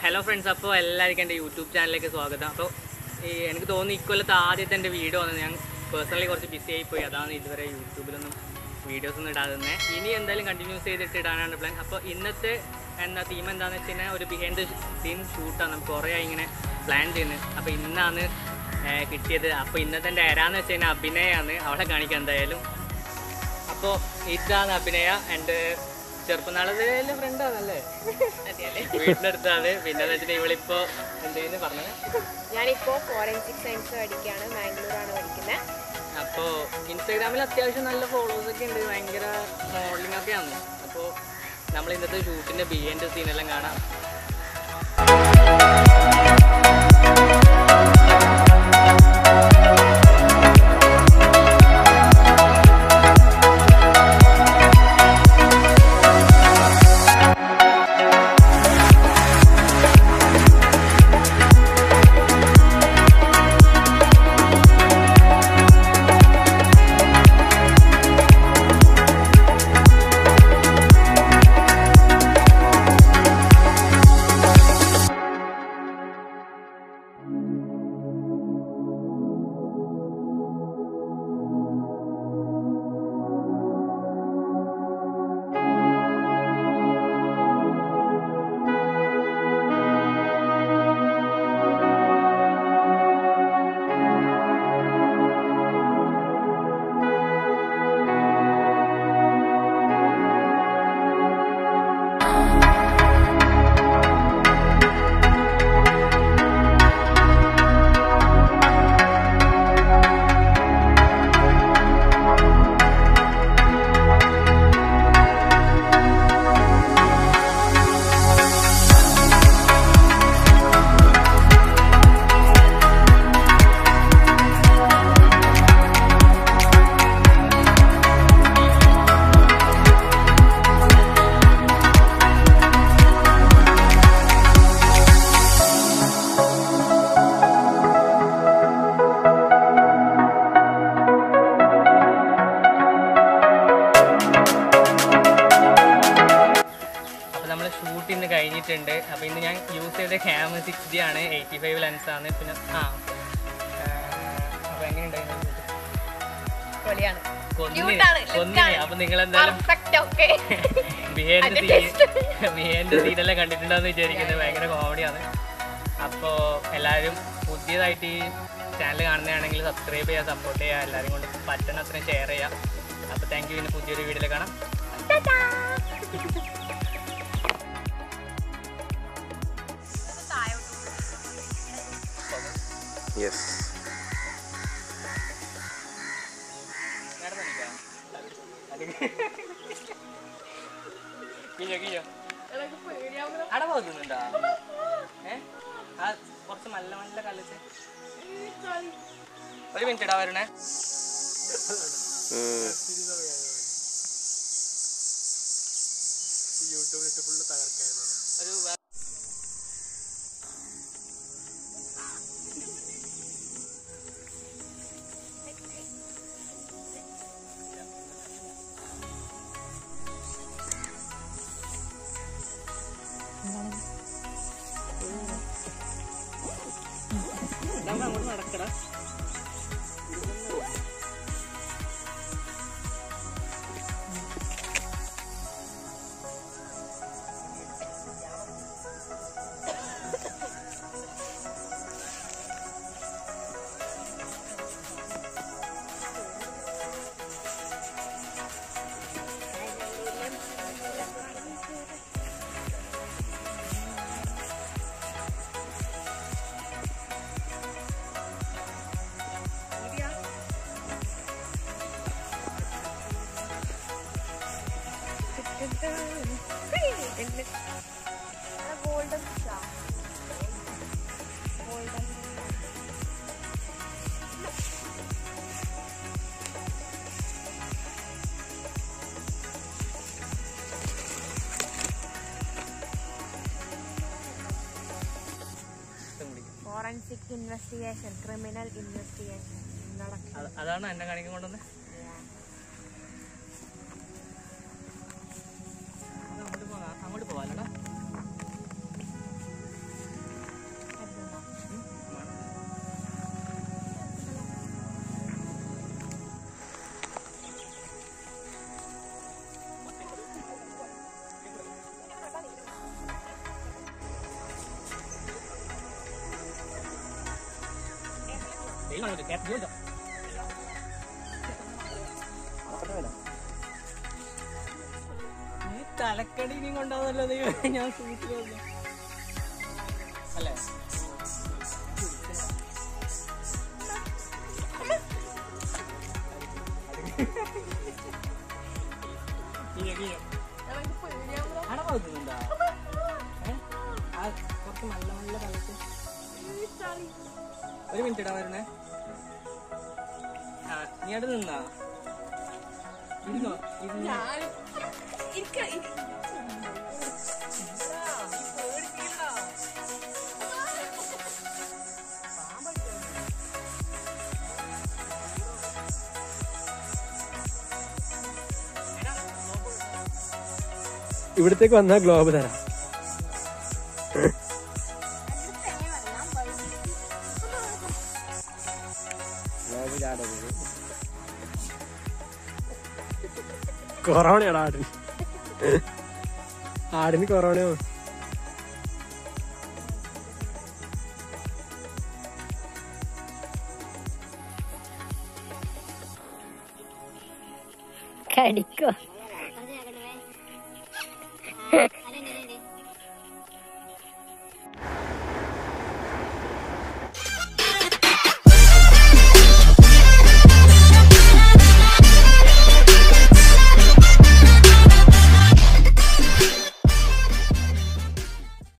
Hello friends അപ്പോൾ എല്ലാവർക്കും എൻ്റെ യൂട്യൂബ് ചാനലിലേക്ക് സ്വാഗതം അപ്പോൾ ഈ എനിക്ക് തോന്നുന്നു ഇക്കൊല്ലത്തെ ആദ്യത്തെ എൻ്റെ വീഡിയോ വന്നത് ഞാൻ പേഴ്സണലി കുറച്ച് ബിസി ആയിപ്പോയി അതാണ് ഇതുവരെ യൂട്യൂബിലൊന്നും വീഡിയോസ് ഒന്നും ഇടാതെ തന്നെ ഇനി എന്തായാലും കണ്ടിന്യൂസ് ചെയ്തിട്ട് ഇടാനാണ് പ്ലാൻ അപ്പോൾ ഇന്നത്തെ എന്താ തീം എന്താണെന്ന് വെച്ച് കഴിഞ്ഞാൽ ഒരു ബിഹൈൻഡ് സീൻ ഷൂട്ടാണ് നമുക്ക് കുറേ ആയി ഇങ്ങനെ പ്ലാൻ ചെയ്യുന്നത് അപ്പോൾ ഇന്നാണ് ഏർ, കിട്ടിയത് അപ്പോൾ ഇന്നത്തെ എൻ്റെ എരാന്ന് വെച്ച് കഴിഞ്ഞാൽ അഭിനയമാണ് അവളെ കാണിക്കാം എന്തായാലും അപ്പോൾ ഇതാണ് അഭിനയ എൻ്റെ ചെറുപ്പനാളത്തിലെ ഫ്രണ്ടാണല്ലേ വീട്ടിലെടുത്താണ് പിന്നെ എന്ന് വെച്ചിട്ടുണ്ടെങ്കിൽ ഇവളിപ്പോ എന്തെങ്കിലും പറഞ്ഞത് ഞാനിപ്പോ ഫോറൻസിക് സയൻസ് പഠിക്കുകയാണ് ബാംഗ്ലൂരാണ് പഠിക്കുന്നത് അപ്പോൾ ഇൻസ്റ്റാഗ്രാമിൽ അത്യാവശ്യം നല്ല ഫോളോവേഴ്സ് ഒക്കെ ഉണ്ട് ഭയങ്കര മോഡലിംഗ് ഒക്കെയാണ് അപ്പോൾ നമ്മൾ ഇന്നത്തെ ഷൂട്ടിൻ്റെ ബി എൻ്റെ സീനെല്ലാം കാണാം അപ്പോൾ നമ്മൾ ഷൂട്ട് ഇന്ന് കഴിഞ്ഞിട്ടുണ്ട് അപ്പോൾ ഇന്ന് ഞാൻ യൂസ് ചെയ്ത ക്യാമ സിക്സ് ഡി ആണ് എയ്റ്റി ഫൈവ് ലെൻസാണ് പിന്നെ ആ അപ്പോൾ എങ്ങനെയുണ്ടായിരുന്നു പൊളിയാണ് കൊന്നിനെ Cute ആണ്, look കൊന്നിനെ ആണ്. അപ്പോൾ നിങ്ങൾ എന്തായാലും പെർഫെക്റ്റ് ഓക്കെ ബിഹേൻ്റെ അതിന്റെ സീൻ ബിഹേൻ്റെ സീനെല്ലാം കണ്ടിട്ടുണ്ടെന്ന് വിചാരിക്കുന്നത് ഭയങ്കര കോമഡിയാണ് അപ്പോൾ എല്ലാവരും പുതിയതായിട്ട് ഈ ചാനൽ കാണുന്നതാണെങ്കിൽ സബ്സ്ക്രൈബ് ചെയ്യുക സപ്പോർട്ട് ചെയ്യുക എല്ലാവരും കൊണ്ട് പറ്റുന്ന അത്രയും ഷെയർ ചെയ്യുക അപ്പോൾ താങ്ക് യു ഇനി പുതിയൊരു വീഡിയോയിൽ കാണാം യെസ് കിയ്യോ കിയ്യോ അട പോകുന്നുണ്ടോ ഏ ആ കുറച്ച് നല്ല നല്ല കളിച്ച് ഒരു മിനിറ്റ് ഇടാ വരണേ ഒരു വേ- നമ്മൾ അങ്ങോട്ട് നടക്കടാ golden golden forensic investigation criminal investigation അത് അതാണ് എന്നെ കാണിക്കാൻ കൊണ്ടുവന്നത് അങ്ങോട്ട് പോകാം അങ്ങോട്ട് പോവാലടാ നീ തലക്കടി നീ കൊണ്ടാവുന്നല്ലോ ദൈവം ഞാൻ സൂക്ഷിച്ചു അല്ലേ അടവാക്കുന്നുണ്ടോ കുറച്ച് നല്ല നല്ല കളിച്ച് ഒരു മിനിറ്റ് ഇടാ വരുന്നേ ആ നീ അവിടെ നിന്നാ ഇരുന്നോ ഇരുന്നോ ഇവിടത്തേക്ക് വന്നാൽ ഗ്ലോബ് തരാം കൊറോണയാണ് ആടിന് ആടിന് കൊറോണയോ കടിക്കോ